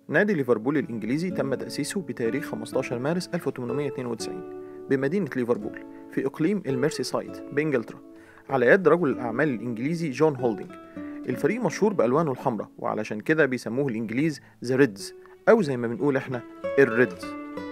نادي ليفربول الإنجليزي تم تأسيسه بتاريخ 15 مارس 1892 بمدينة ليفربول في إقليم الميرسي سايد بإنجلترا على يد رجل الأعمال الإنجليزي جون هولدينج الفريق مشهور بألوانه الحمراء وعلشان كده بيسموه الإنجليز ذا ريدز أو زي ما بنقول إحنا الريدز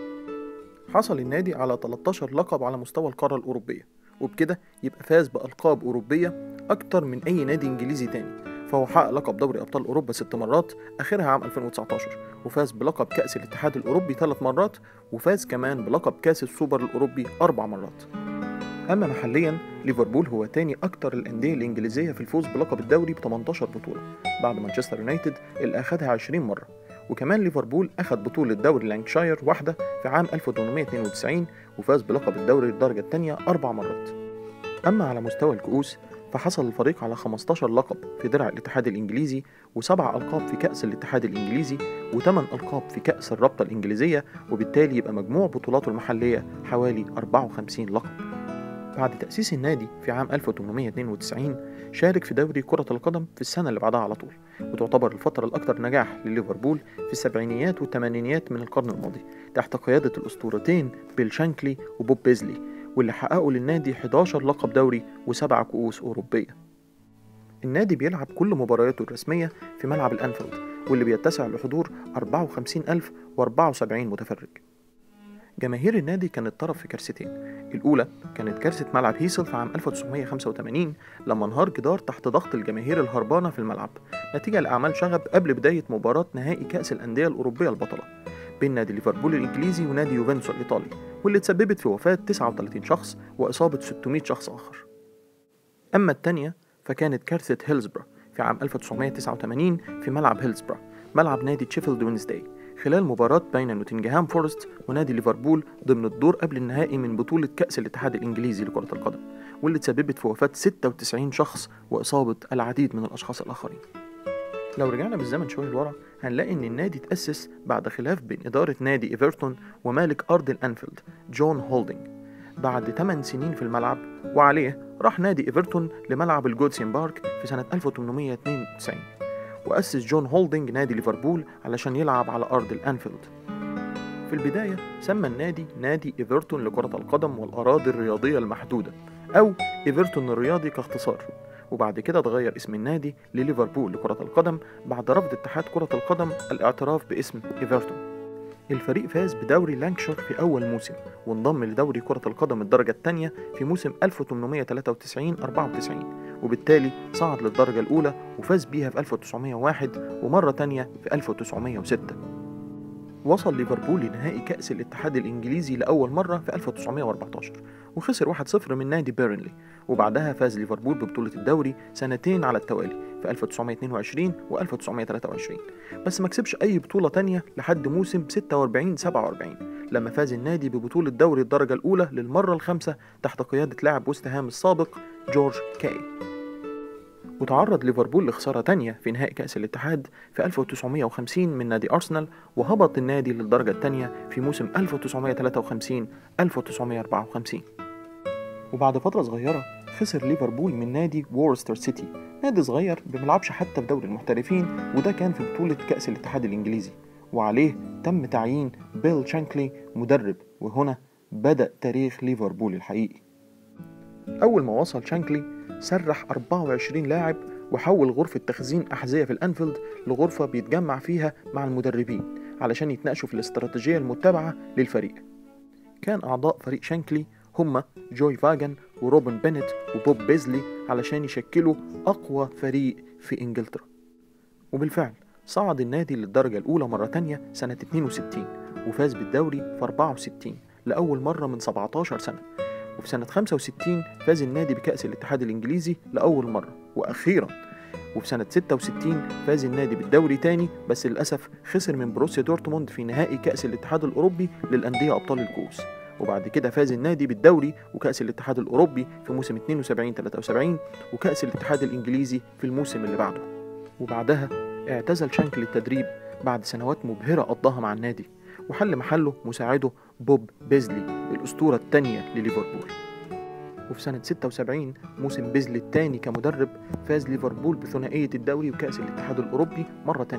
حصل النادي على 13 لقب على مستوى القارة الأوروبية وبكده يبقى فاز بألقاب أوروبية أكتر من أي نادي إنجليزي تاني فهو حقق لقب دوري أبطال أوروبا ست مرات آخرها عام 2019 وفاز بلقب كأس الاتحاد الأوروبي ثلاث مرات وفاز كمان بلقب كأس السوبر الأوروبي أربع مرات أما محليا ليفربول هو تاني أكتر الأندية الإنجليزية في الفوز بلقب الدوري ب 18 بطولة بعد مانشستر يونايتد اللي أخدها 20 مرة وكمان ليفربول أخد بطولة دوري لانكشاير واحدة في عام 1892 وفاز بلقب الدوري الدرجة الثانية أربع مرات أما على مستوى الكؤوس فحصل الفريق على 15 لقب في درع الاتحاد الإنجليزي وسبع ألقاب في كأس الاتحاد الإنجليزي وثمان ألقاب في كأس الرابطة الإنجليزية وبالتالي يبقى مجموع بطولاته المحلية حوالي 54 لقب بعد تأسيس النادي في عام 1892 شارك في دوري كرة القدم في السنة اللي بعدها على طول وتعتبر الفترة الأكثر نجاح لليفربول في السبعينيات والثمانينيات من القرن الماضي تحت قيادة الأسطورتين بيل شانكلي وبوب بيزلي واللي حققوا للنادي 11 لقب دوري وسبع كؤوس أوروبية النادي بيلعب كل مبارياته الرسمية في ملعب الأنفيلد واللي بيتسع لحضور 54074 متفرج جماهير النادي كانت طرف في كارثتين الأولى كانت كارثة ملعب هيسل في عام 1985 لما انهار جدار تحت ضغط الجماهير الهربانة في الملعب نتيجة لأعمال شغب قبل بداية مباراة نهائي كأس الأندية الأوروبية البطلة بين نادي ليفربول الإنجليزي ونادي يوفنتوس الإيطالي واللي تسببت في وفاة 39 شخص وإصابة 600 شخص آخر أما الثانية فكانت كارثة هيلزبرا في عام 1989 في ملعب هيلزبرا ملعب نادي تشيفيلد وينزداي خلال مباراة بين نوتنجهام فورست ونادي ليفربول ضمن الدور قبل النهائي من بطولة كأس الاتحاد الإنجليزي لكرة القدم واللي تسببت في وفاة 96 شخص وإصابة العديد من الأشخاص الآخرين لو رجعنا بالزمن شوية لورا هنلاقي إن النادي تأسس بعد خلاف بين إدارة نادي إيفرتون ومالك أرض الأنفيلد جون هولدينج بعد 8 سنين في الملعب وعليه راح نادي إيفرتون لملعب الجودسين بارك في سنة 1892 وأسس جون هولدينج نادي ليفربول علشان يلعب على أرض الأنفيلد في البداية سمى النادي نادي إيفرتون لكرة القدم والأراضي الرياضية المحدودة أو إيفرتون الرياضي كاختصار وبعد كده اتغير اسم النادي لليفربول لكرة القدم بعد رفض اتحاد كرة القدم الاعتراف باسم إيفرتون الفريق فاز بدوري لانكشر في أول موسم وانضم لدوري كرة القدم الدرجة الثانية في موسم 1893-94 وبالتالي صعد للدرجة الأولى وفاز بيها في 1901 ومرة تانية في 1906 وصل ليفربول لنهائي كأس الاتحاد الإنجليزي لأول مرة في 1914 وخسر 1-0 من نادي بيرنلي وبعدها فاز ليفربول ببطولة الدوري سنتين على التوالي في 1922 و 1923 بس ما كسبش أي بطولة تانية لحد موسم 46 47 لما فاز النادي ببطولة دوري الدرجة الأولى للمرة الخامسة تحت قيادة لاعب وست هام السابق جورج كاي وتعرض ليفربول لخسارة تانية في نهائي كأس الاتحاد في 1950 من نادي أرسنال وهبط النادي للدرجة الثانية في موسم 1953 1954 وبعد فترة صغيرة خسر ليفربول من نادي وورستر سيتي نادي صغير بملعبش حتى في دوري المحترفين وده كان في بطولة كأس الاتحاد الإنجليزي وعليه تم تعيين بيل شانكلي مدرب وهنا بدأ تاريخ ليفربول الحقيقي أول ما وصل شانكلي سرح 24 لاعب وحول غرفة تخزين أحذية في الأنفيلد لغرفة بيتجمع فيها مع المدربين علشان يتناقشوا في الاستراتيجية المتبعة للفريق كان أعضاء فريق شانكلي هما جوي فاجن وروبن بينيت وبوب بيزلي علشان يشكلوا أقوى فريق في إنجلترا وبالفعل صعد النادي للدرجة الأولى مرة تانية سنة 62 وفاز بالدوري في 64 لأول مرة من 17 سنة وفي سنة 65 فاز النادي بكأس الاتحاد الإنجليزي لأول مرة وأخيرا وفي سنة 66 فاز النادي بالدوري تاني بس للأسف خسر من بروسيا دورتموند في نهائي كأس الاتحاد الأوروبي للأندية أبطال الكؤوس وبعد كده فاز النادي بالدوري وكأس الاتحاد الأوروبي في موسم 72 73 وكأس الاتحاد الإنجليزي في الموسم اللي بعده وبعدها اعتزل شانكل التدريب بعد سنوات مبهرة قضاها مع النادي وحل محله مساعده بوب بيزلي الأسطورة التانية لليفربول وفي سنة 76 موسم بيزلي الثاني كمدرب فاز ليفربول بثنائية الدوري وكأس الاتحاد الأوروبي مرة تانية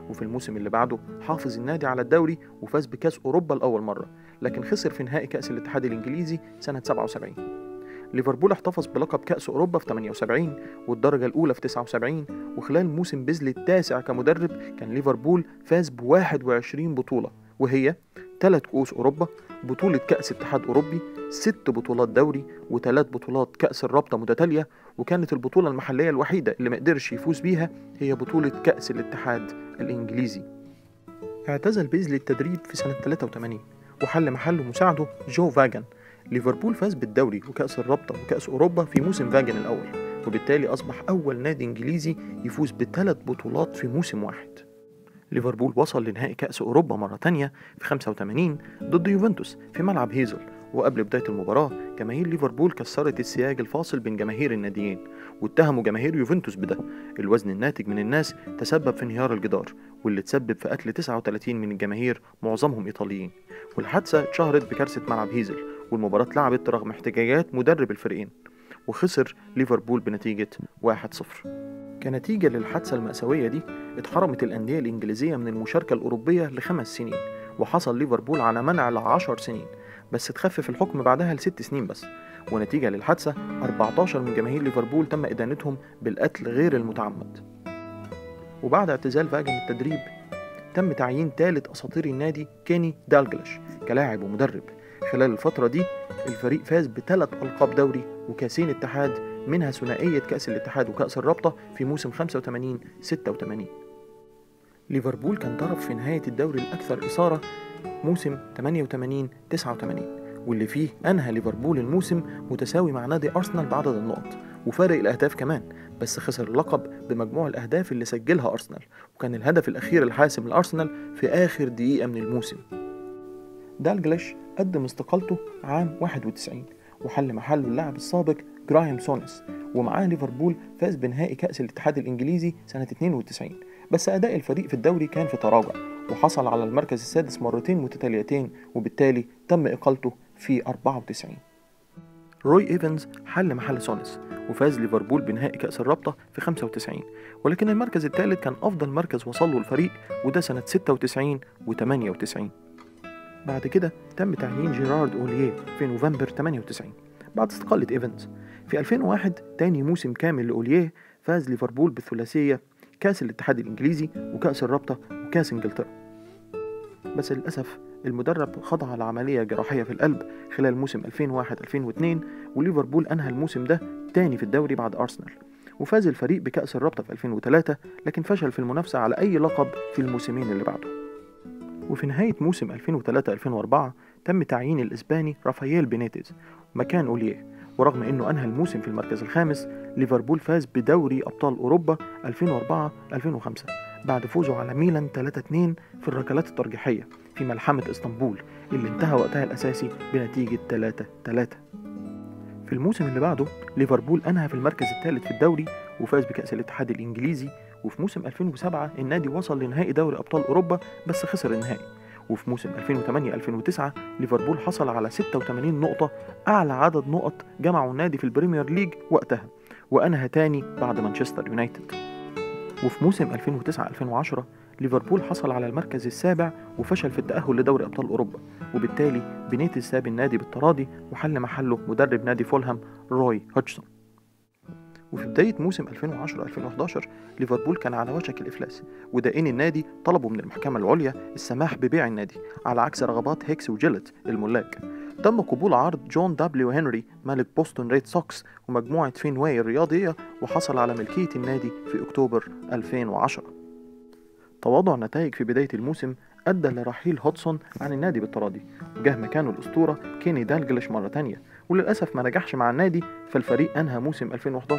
وفي الموسم اللي بعده حافظ النادي على الدوري وفاز بكأس أوروبا لأول مرة لكن خسر في نهائي كأس الاتحاد الإنجليزي سنة 77 ليفربول احتفظ بلقب كأس أوروبا في 78 والدرجة الأولى في 79 وخلال موسم بيزلي التاسع كمدرب كان ليفربول فاز ب 21 بطولة وهي ثلاث كؤوس أوروبا بطولة كأس اتحاد أوروبي ست بطولات دوري وثلاث بطولات كأس الرابطة متتالية وكانت البطولة المحلية الوحيدة اللي ما قدرش يفوز بيها هي بطولة كأس الاتحاد الإنجليزي اعتزل بيزلي التدريب في سنة 83 وحل محله مساعده جو فاجن ليفربول فاز بالدوري وكأس الرابطة وكأس أوروبا في موسم فاجن الأول وبالتالي أصبح أول نادي إنجليزي يفوز بثلاث بطولات في موسم واحد ليفربول وصل لنهائي كأس أوروبا مرة تانية في 85 ضد يوفنتوس في ملعب هيزل وقبل بداية المباراة جماهير ليفربول كسرت السياج الفاصل بين جماهير الناديين واتهموا جماهير يوفنتوس بده الوزن الناتج من الناس تسبب في انهيار الجدار واللي تسبب في قتل 39 من الجماهير معظمهم إيطاليين والحادثة اتشهرت بكارثة ملعب هيزل والمباراة اتلعبت رغم احتجاجات مدرب الفريقين وخسر ليفربول بنتيجة 1-0 كنتيجة للحادثة المأساوية دي اتحرمت الأندية الإنجليزية من المشاركة الأوروبية لخمس سنين وحصل ليفربول على منع لعشر سنين بس اتخفف الحكم بعدها لست سنين بس ونتيجة للحادثة 14 من جماهير ليفربول تم إدانتهم بالقتل غير المتعمد وبعد اعتزال فاجن التدريب تم تعيين ثالث أساطير النادي كيني دالجلش كلاعب ومدرب خلال الفترة دي الفريق فاز بثلاث ألقاب دوري وكاسين اتحاد منها ثنائية كأس الاتحاد وكأس الرابطة في موسم 85 86 ليفربول كان طرف في نهاية الدوري الأكثر إثارة موسم 88 89 واللي فيه أنهى ليفربول الموسم متساوي مع نادي أرسنال بعدد النقط وفارق الأهداف كمان بس خسر اللقب بمجموع الأهداف اللي سجلها أرسنال وكان الهدف الأخير الحاسم لأرسنال في آخر دقيقة من الموسم دالجلش قدم استقالته عام 91 وحل محله اللاعب السابق جراهام سونس ومعاه ليفربول فاز بنهائي كأس الاتحاد الإنجليزي سنة 92 بس أداء الفريق في الدوري كان في تراجع وحصل على المركز السادس مرتين متتاليتين وبالتالي تم إقالته في 94 روي إيفنز حل محل سونس وفاز ليفربول بنهائي كأس الرابطة في 95 ولكن المركز الثالث كان أفضل مركز وصل له الفريق وده سنة 96 و 98 بعد كده تم تعيين جيرارد أولييه في نوفمبر 98 بعد استقالة إيفنز في 2001 تاني موسم كامل لأولييه فاز ليفربول بالثلاثية كأس الاتحاد الإنجليزي وكأس الرابطة وكأس إنجلترا بس للأسف المدرب خضع لعملية جراحية في القلب خلال موسم 2001-2002 وليفربول أنهى الموسم ده تاني في الدوري بعد أرسنال وفاز الفريق بكأس الرابطة في 2003 لكن فشل في المنافسة على أي لقب في الموسمين اللي بعده وفي نهاية موسم 2003-2004 تم تعيين الإسباني رافائيل بينيتيز مكان أوليه ورغم أنه أنهى الموسم في المركز الخامس ليفربول فاز بدوري أبطال أوروبا 2004-2005 بعد فوزه على ميلان 3-2 في الركلات الترجيحية في ملحمة اسطنبول اللي انتهى وقتها الأساسي بنتيجة 3-3 في الموسم اللي بعده ليفربول أنهى في المركز الثالث في الدوري وفاز بكأس الاتحاد الإنجليزي وفي موسم 2007 النادي وصل لنهائي دوري أبطال أوروبا بس خسر النهائي وفي موسم 2008-2009 ليفربول حصل على 86 نقطة أعلى عدد نقط جمعه النادي في البريمير ليج وقتها وأنهى تاني بعد مانشستر يونايتد وفي موسم 2009-2010 ليفربول حصل على المركز السابع وفشل في التأهل لدوري أبطال أوروبا وبالتالي بينيتز ساب النادي بالتراضي وحل محله مدرب نادي فولهام روي هودجسون وفي بداية موسم 2010-2011 ليفربول كان على وشك الإفلاس ودائين النادي طلبوا من المحكمة العليا السماح ببيع النادي على عكس رغبات هيكس وجيلت الملاك تم قبول عرض جون دبليو هنري مالك بوسطن ريد سوكس ومجموعة فينواي الرياضية وحصل على ملكية النادي في أكتوبر 2010 تواضع النتائج في بداية الموسم أدى لرحيل هودسون عن النادي بالتراضي وجه مكانه الأسطورة كيني دالجلش مرة تانية وللأسف ما نجحش مع النادي فالفريق أنهى موسم 2011-2012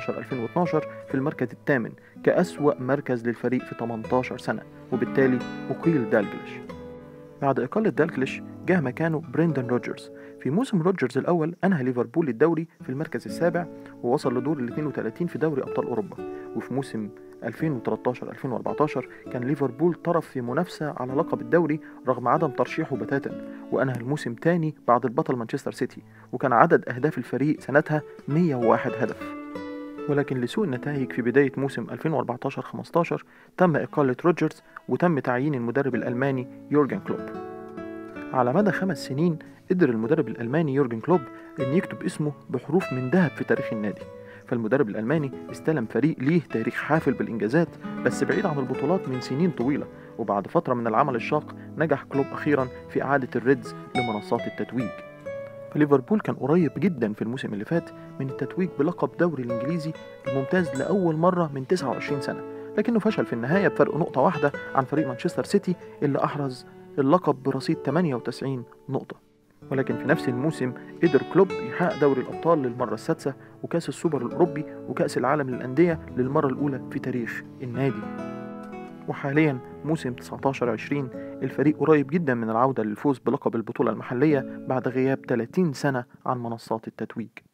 في المركز الثامن كأسوأ مركز للفريق في 18 سنة وبالتالي أقيل دالجلش بعد إقالة دالجلش جه مكانه بريندن روجرز في موسم روجرز الأول أنهى ليفربول الدوري في المركز السابع ووصل لدور ال 32 في دوري أبطال أوروبا وفي موسم 2013-2014 كان ليفربول طرف في منافسة على لقب الدوري رغم عدم ترشيحه بتاتا وأنهى الموسم تاني بعد البطل مانشستر سيتي وكان عدد أهداف الفريق سنتها 101 هدف ولكن لسوء النتائج في بداية موسم 2014-15 تم إقالة روجرز وتم تعيين المدرب الألماني يورجن كلوب على مدى خمس سنين قدر المدرب الألماني يورجن كلوب أن يكتب اسمه بحروف من ذهب في تاريخ النادي فالمدرب الألماني استلم فريق ليه تاريخ حافل بالإنجازات بس بعيد عن البطولات من سنين طويلة وبعد فترة من العمل الشاق نجح كلوب أخيرا في إعادة الريدز لمنصات التتويج فليفربول كان قريب جدا في الموسم اللي فات من التتويج بلقب دوري الإنجليزي الممتاز لأول مرة من 29 سنة لكنه فشل في النهاية بفرق نقطة واحدة عن فريق مانشستر سيتي اللي أحرز اللقب برصيد 98 نقطة ولكن في نفس الموسم قدر كلوب يحقق دوري الأبطال للمرة السادسة وكأس السوبر الأوروبي وكأس العالم للأندية للمرة الأولى في تاريخ النادي وحاليا موسم 19-20 الفريق قريب جدا من العودة للفوز بلقب البطولة المحلية بعد غياب 30 سنة عن منصات التتويج